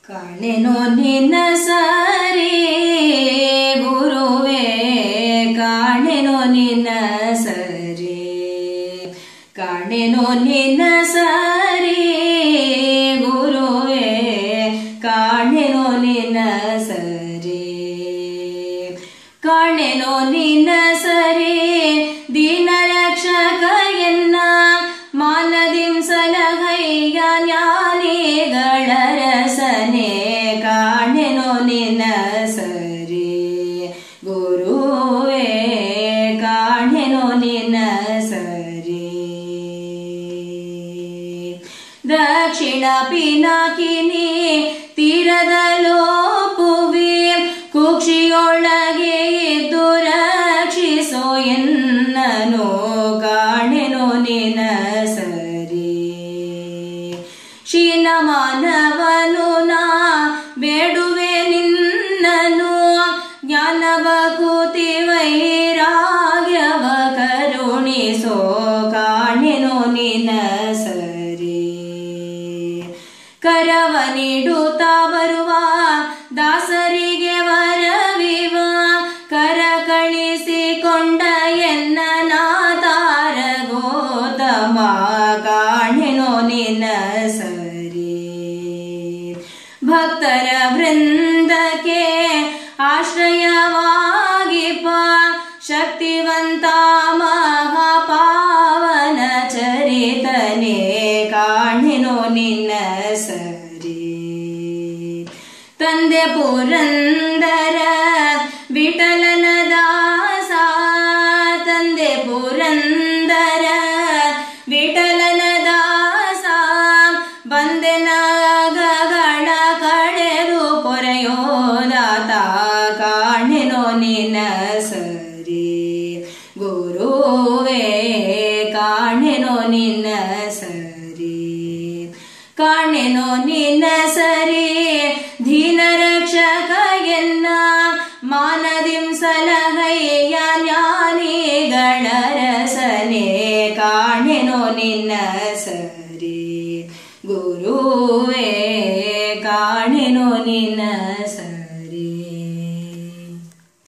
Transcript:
ಕಾಣೆನೋ ನಿನ್ನ ಸರಿ ಗುರುವೇ ಕಾಣೆನೋ ನಿನ್ನ ಸರಿ ಕಾಣೆನೋ ನಿನ್ನ ಸರಿ ಗುರುವೇ ಕಾಣೆನೋ ನಿನ್ನ ಸರಿ ಕಾಣೆನೋ ನಿನ್ನ ಸರಿ ದೀನ ರಕ್ಷಕ ಎನ್ನ ಮಾನದಿಂ ಸಲಹೈಯ ಜ್ಞಾನಿಗಳ ರಸನೆ ಕಾಣೆನೋ ನಿನ್ನ ಸರಿ ಗುರುವೇ ಕಾಣೆನೋ ನಿನ್ನ ಸರಿ ದಕ್ಷಿಣ ಪಿನಾಕಿನಿ ತೀರದ ಲೋಪುವೆ ಕುಕ್ಷಿಯೊಳಗೆ ಇದ್ದು ರಕ್ಷಿಸೋ ಎನ್ನನು ಕಾಣೆನೋ ನಿನ ಸರಿ ಶೀನ ಮಾನವನು ನಾ ಬೇಡುವೆ ನಿನ್ನನು ಜ್ಞಾನ ಬಕುತಿ ವೈರಾಗ್ಯವ ಕರುಣಿಸೋ ಕಾಣೆನೋ ನಿನ ಸರಿ ಕರವ ನೀಡುತ್ತಾ ಬರುವ ದಾಸರಿಗೆ ವರವಿವ ಕರ ಕಳಿಸಿಕೊಂಡ ಎನ್ನ ನಾತಾರ ಗೋತಮ ಕಾಣೆನೋ ನಿನ್ನ ಸರಿ ಭಕ್ತರ ವೃಂದಕ್ಕೆ ಆಶ್ರಯವಾಗಿಪ ಶಕ್ತಿವಂತ ಮಹಾಪಾವನ ಚರಿತನೆ ಕಾಣೆನೋ ನಿನ್ನ ಸರಿ ತಂದೆ ಪುರಂದರ ವಿಠಲನ ದಾಸ ತಂದೆ ಪುರಂದರ ವಿಠಲನ ದಾಸ ಬಂದೆನ ಗಗಳ ಕಳೆದು ಪೊರೆಯೋದಾತ ಕಾಣೆನೋ ನಿನ್ನ ಸರಿ ಗುರುವೇ ಕಾಣೆನೋ ನಿನ್ನ ಸರಿ ಕಾಣೆನೋ ನಿನ್ನ ಸರಿ ದೀನ ರಕ್ಷಕ ಎನ್ನ ಮಾನದಿಂ ಸಲಹೈಯ ಜ್ಞಾನಿಗಳ ರಸನೆ ಕಾಣೆನೋ ನಿನ್ನ ಸರಿ ಗುರುವೇ ಕಾಣೆನೋ ನಿನ್ನ